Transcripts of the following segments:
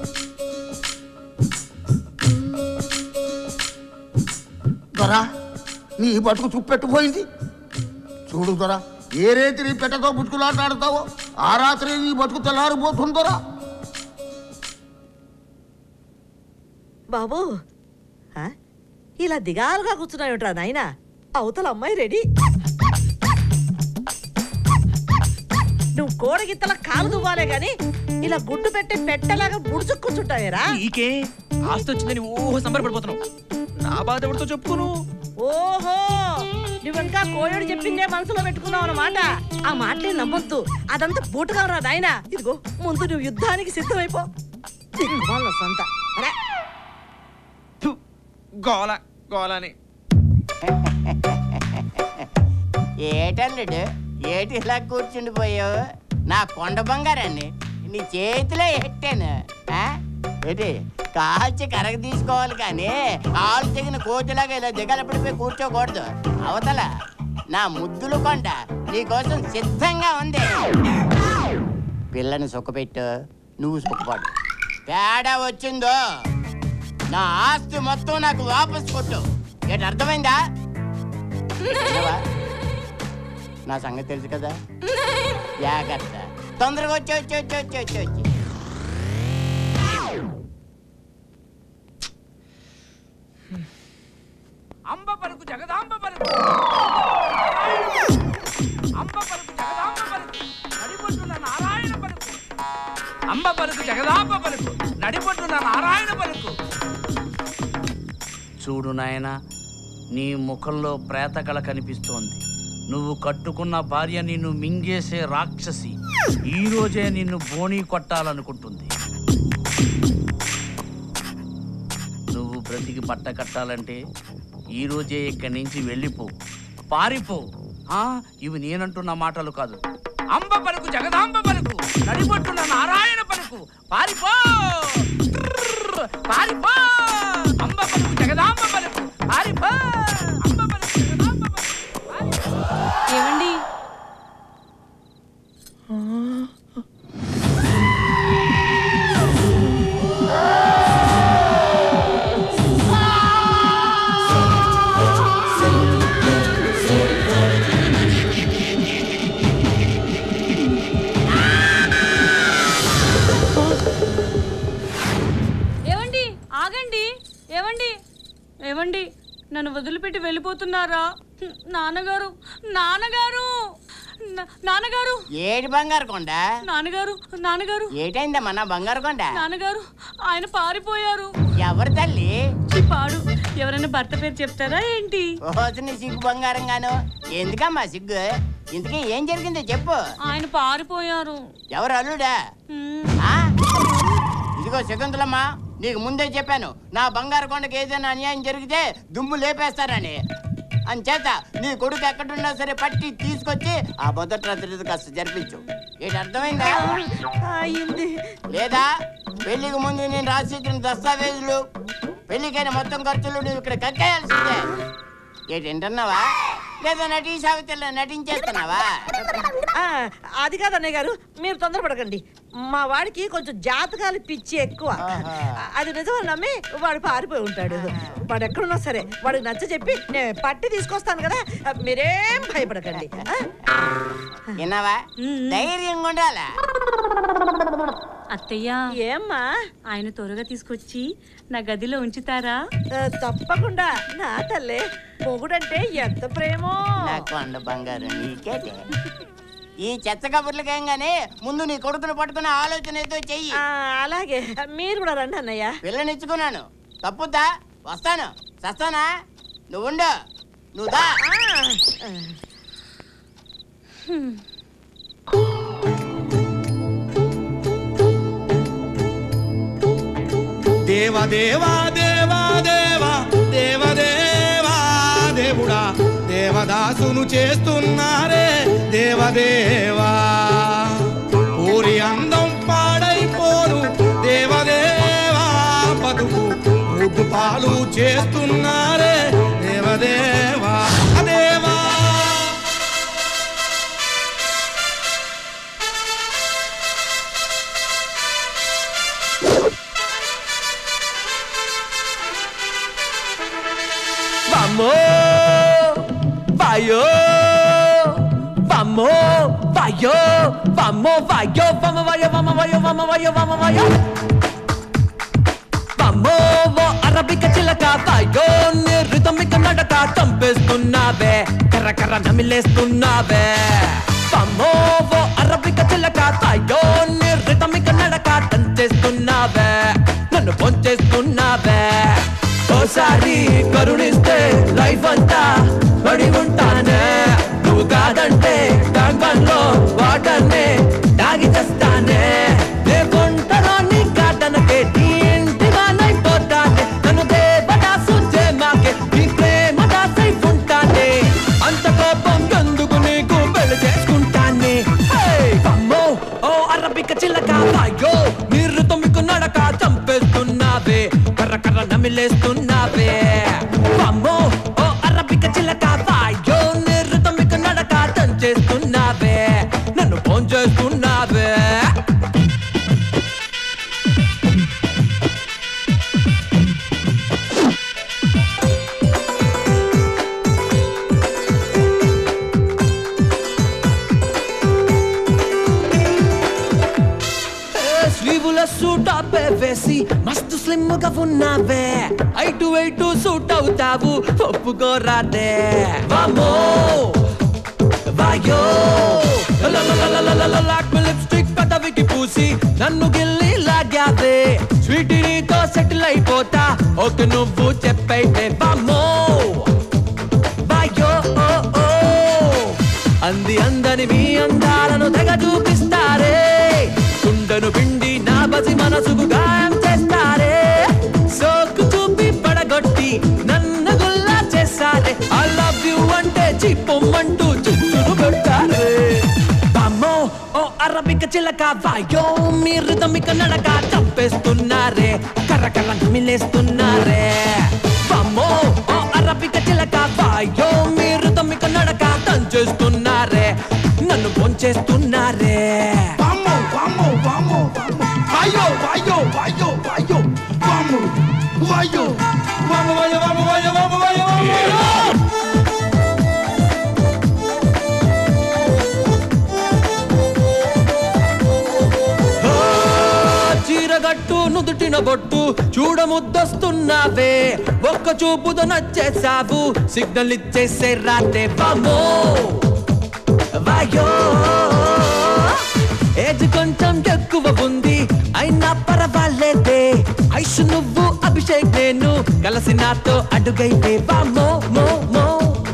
దొరా నీ బతుకు చూపెట్టుపోయింది చూడు దొరా ఏ రేతి నీ పెట్టతో బుట్టుకులాటాడతావో ఆ రాత్రి నీ బతుకు తెల్లారిపోతుందోరా బాబు ఆ? ఇలా దిగాలుగా కూర్చున్నావుట్రా నాయనా అవతల అమ్మాయి రెడీ నువ్వు కోడగిత్తల కాలు దువ్వాలే గాని ఇలా గుడ్డు పెట్టి పెట్టలాగా ముడుచుకు కూర్చుంటావేరా నీకే ఆస్తి వచ్చిందని ఓహో సంబరపడిపోతున్నావు నా బాధ ఎవరితో చెప్పుకోను ఓహో నువ్వు ఇంకా కోయోడు చెప్పిందే మనసులో పెట్టుకున్నావు అన్నమాట ఆ మాటలే నమ్మొద్దు అదంతా బూటగా నాయనా ఇదిగో ముందు నువ్వు యుద్ధానికి సిద్ధమైపో వాళ్ళ సొంత అరే ఫు, గోల గోలని ఏటల్లుడు ఏటి ఇలా కూర్చుండిపోయావు నా కొండ బంగారాన్ని నీ చేతిలో ఎట్టాను ఆ? ఏంటి కాల్చి కరగ తీసుకోవాలి కానీ కాలు తెగిన కోతిలాగా ఇలా దిగలపడిపోయి కూర్చోకూడదు అవతల నా ముద్దులు కొండ నీకోసం సిద్ధంగా ఉంది పిల్లని సుఖపెట్టు నువ్వు సుఖపడు తేడా వచ్చిందో నా ఆస్తి మొత్తం నాకు వాపస్ కొట్టు ఏంటి అర్థమైందా విన్నావా? నా సంగతి తెలుసు కదా జాగ్రత్త తొందరగా వచ్చి వచ్చి వచ్చి వచ్చి వచ్చి వచ్చి అంబ పలుకు జగదాంబ పలుకు అంబ పలుకు జగదాంబ పలుకు నడిపొట్టున నారాయణ పలుకు అంబ పలుకు జగదాంబ పలుకు నడిపొట్టున నారాయణ పలుకు చూడు నాయన నీ ముఖంలో ప్రేతకళ కనిపిస్తోంది నువ్వు కట్టుకున్న భార్య నిన్ను మింగేసే రాక్షసి ఈ రోజే నిన్ను బోణీ కొట్టాలనుకుంటుంది నువ్వు బ్రతికి బట్ట కట్టాలంటే ఈ రోజే ఇక్కడి నుంచి వెళ్ళిపో పారిపో ఆ, ఇవి నేనంటున్న మాటలు కాదు అంబ పలుకు జగదాంబ పలుకు నడిపొట్టున నారాయణ పలుకు పారిపో ట్రర్ పారిపో అంబ పలుకు జగదాంబ పలుకు పారిపో అంబ పలుకు జగదాంబ పలుకు పారిపో ఏమండి ఏవండి ఆగండి ఏవండి ఏవండి నన్ను వదిలిపెట్టి వెళ్ళిపోతున్నారా హ్మ్, నాన్నగారు నాన్నగారు నా- నాన్నగారు ఏడు బంగారు కొండ నాన్నగారు నాన్నగారు ఏటైందమ్మా నా బంగారు కొండ నాన్నగారు ఆయన పారిపోయారు ఎవరు తల్లి ఈ పాడు ఎవరైనా భర్త పేరు చెప్తారా ఏంటి ఓసిన సిగ్గు బంగారం గాను ఎందుకమ్మా సిగ్గు ఇంతకీ ఏం జరిగిందో చెప్పు ఆయన పారిపోయారు ఎవరు అల్లుడా హ్మ్. ఆ? ఇదిగో శకుంతలమ్మా నీకు ముందే చెప్పాను నా బంగారు కొండకి ఏదైనా అన్యాయం జరిగితే దుమ్ము లేపేస్తారని అంచేత నీ కొడుకు ఎక్కడున్నా సరే పట్టి తీసుకొచ్చి ఆ మొదటి రాత్రి కాస్త జరిపించు ఏంటి అర్థమైందా అయింది లేదా పెళ్లికి ముందు నేను రాసి ఇచ్చిన దస్తావేజులు పెళ్లికైన మొత్తం ఖర్చులు నువ్వు ఇక్కడ కక్కేయాల్సిందే ఏంటి వింటున్నావా లేదా నటీ సావిత్రిలో నటించేస్తున్నావా ఆ, అది కాదు అన్నయ్య గారు మీరు తొందరపడకండి మా వాడికి కొంచెం జాతకాలు పిచ్చి ఎక్కువ ఆహా. అది నిజమని నమ్మి వాడు పారిపోయి ఉంటాడు వాడు ఎక్కడున్నా సరే వాడికి నచ్చ చెప్పి నేను పట్టి తీసుకొస్తాను కదా మీరేం భయపడకండి ఆ? విన్నావా ధైర్యంగా ఉండాలా అత్తయ్య ఏమ్మా ఆయన త్వరగా తీసుకొచ్చి నా గదిలో ఉంచుతారా ఆ, తప్పకుండా నా తల్లే మొగుడంటే ఎంత ప్రేమో నా కొండ బంగారు నీకేటే ఈ చెత్త కబుర్లకేం గానీ ముందు నీ కొడుకును పట్టుకునే ఆలోచన ఏదో చెయ్యి ఆ, అలాగే మీరు కూడా రండి అన్నయ్య పిల్లనిచ్చుకున్నాను తప్పుద్దా వస్తాను సస్తానా నువ్వు ఉండు నువ్వు దా ఆ, దేవ దేవా దేవా దేవా దేవదేవా దేవుడా దేవదాసును చేస్తున్నారే దేవదేవా ఊరి అందం పాడైపోను దేవదేవా బతుకు ముద్దు పాలు చేస్తున్నారే దేవదేవా దేవా Vamo, vayo, vamo, vayo, vamo, vayo, vamo, vayo, vamo, vayo, vamo, vayo, vamo, vayo. Vamo, ఓ అరబిక చిలక వాయో నిర్రితమిక నడక చంపేస్తున్నావే కర్ర కర్ర నమిలేస్తున్నావే Vamo, ఓ అరబిక చిలక వాయో నిర్రితమిక నడక తంచేస్తున్నావే నన్ను పొంచేస్తున్నావే ఓసారి కరుణిస్తే లైఫ్ అంతా పడి ఉంటానే నువ్వు కాదంటే డాంగన్లో వాటర్నే తాగి చేస్తానే నే కొంటలో నీ కాటనకే నీ ఇంటిగానైపోతానే నన్ను దేవదాసు చేమాకే నీ ప్రేమ దాసై ఉంటానే అంత కోపం ఎందుకు నీకు పెళ్లి చేసుకుంటానే హే! అమ్మో ఓ అరబిక చిల్లక అయ్యో మీరు తొమ్మికు నడక చంపేస్తున్నావే కర్ర కర్ర నమిలేస్తున్నావే అమ్మో ఓ అరబిక చిల్లక అయ్యో మీరు తొమ్మికు నడక తంచేస్తున్నావే నన్ను ఫోన్ చేస్తున్నావే స్లీవుల సూట్ అప్పే వేసి మస్తు స్లిమ్ గా ఉన్నావే ఐటు ఐటు సూట్ అవుతావు ఒప్పుకోరాదే వామో వాయో లాక్ లిప్స్టిక్ పెదవికి పూసి నన్ను గిల్లి లాగావే స్వీటీ నీతో సెటిల్ అయిపోతా ఒక నువ్వు చెప్పైతే వామో వాయో ఓ ఓ అంది అందని మీ అందాలను తెగ చూపిస్తారే కుండను పిండి నా బసి మనసుకు గాయం చేస్తారే సోకు చూపి పడగొట్టి నన్ను గుల్లా చేస్తారే ఐ లవ్ యు అంటే చిప్పొమ్మంటూ చిచ్చును పెడతారే బామ్మో ఓ అరబిక చిలక వాయో మీ రిధమిక నడక చంపేస్తున్నారే కర్ర కర్ర మిలేస్తున్నారే బామ్మో ఓ అరబిక చిలక వాయో మీ రిధమిక నడక తంచేస్తున్నారే నన్ను పొంచేస్తున్నారే Vamos, vamos, vamos, vamos. Vayo, vayo, vayo, vayo. Vamos, vayo. Vamos, vayo, vamos, vayo, vamos, vayo, vamos, vayo. ఓ, చీరగట్టు నుదుటిన బొట్టు చూడముద్దొస్తున్నావే ఒక్క చూపుతో నచ్చేసావు సిగ్నల్ ఇచ్చేసే రాతే బామో వాయో ఏజ్ కొంచెం ఎక్కువ ఉంది అయినా పర్వాలేదే ఐష్ నువ్వు అభిషేక్ నేను కలిసి నాతో అడుగైతే బామో మో మో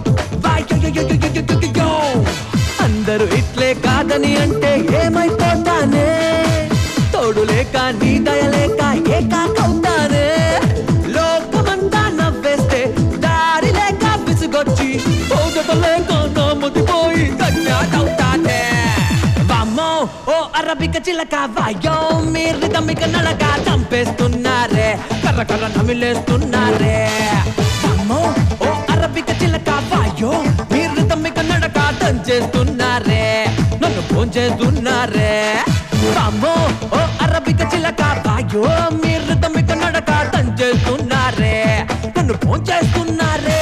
వాయో అందరూ ఇట్లే కాదని అంటే ఏమైపోతానే తోడు లేక నీ దయ లేక ఏకాకవుతానే లోకమంతా నవ్వేస్తే దారి లేక విసుగొచ్చి పోగట లేక నమ్ముతిపోయి కన్యాటవుతానే వామ్మో ఓ అరబిక చిలక వాయో మీరు దమ్మిక నడక చంపేస్తున్నారే కర్ర కర్ర నమిలేస్తున్నారే వామ్మో ఓ అరబిక చిలక వాయో మీరు దమ్మిక నడక దంచేస్తున్నారే నన్ను ఫోన్ చేస్తున్నారే వామ్మో ఓ అరబిక చిలక వాయో మీరు దమ్మిక నడక దంచేస్తున్నారే నన్ను ఫోన్ చేస్తున్నారే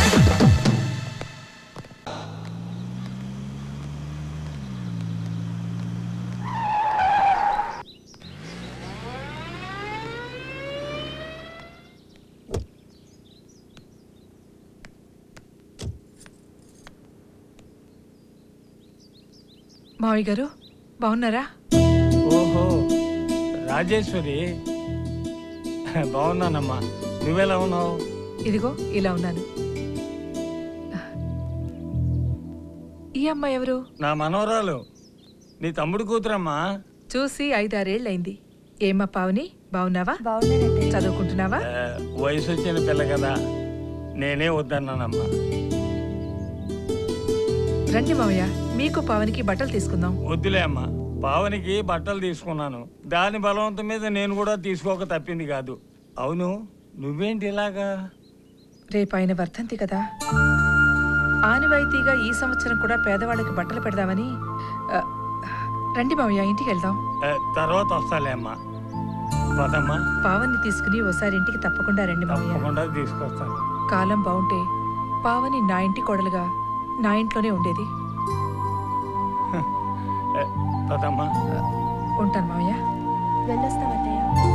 మావయ్య గారు బాగున్నారా ఓహో రాజేశ్వరి బాగున్నానమ్మా నువ్వెలా ఉన్నావు ఇదిగో ఇలా ఉన్నాను ఈ అమ్మాయి ఎవరు నా మనవరాలు నీ తమ్ముడు కూతురమ్మా చూసి ఐదారేళ్ళయింది ఏమ్మా పావని బాగున్నావా చదువుకుంటున్నావా ఆ, వయసు వచ్చిన పిల్ల కదా నేనే వద్దన్నానమ్మా రండి మావయ్య మీకు పావనికి బట్టలు తీసుకుందాం వద్దులే అమ్మా పావనికి బట్టలు తీసుకున్నాను దాని బలవంతం మీద నేను కూడా తీసుకోక తప్పింది కాదు అవును నువ్వేంటి ఇలాగా రేపు ఆయన వర్ధంతి కదా ఆనవాయితీగా ఈ సంవత్సరం కూడా పేదవాళ్ళకి బట్టలు పెడదామని ఆ, రండి మావయ్య ఇంటికి వెళ్దాం ఆ, తర్వాత వస్తాలే అమ్మా పదమ్మా పావన్ని తీసుకుని ఓసారి ఇంటికి తప్పకుండా రండి మావయ్య తప్పకుండా తీసుకొస్తాను కాలం బాగుంటే పావని నా ఇంటి కోడలుగా నా ఇంట్లోనే ఉండేది పదమ్మా ఉంటాను మావయ్య వెళ్ళొస్తామత్తయ్య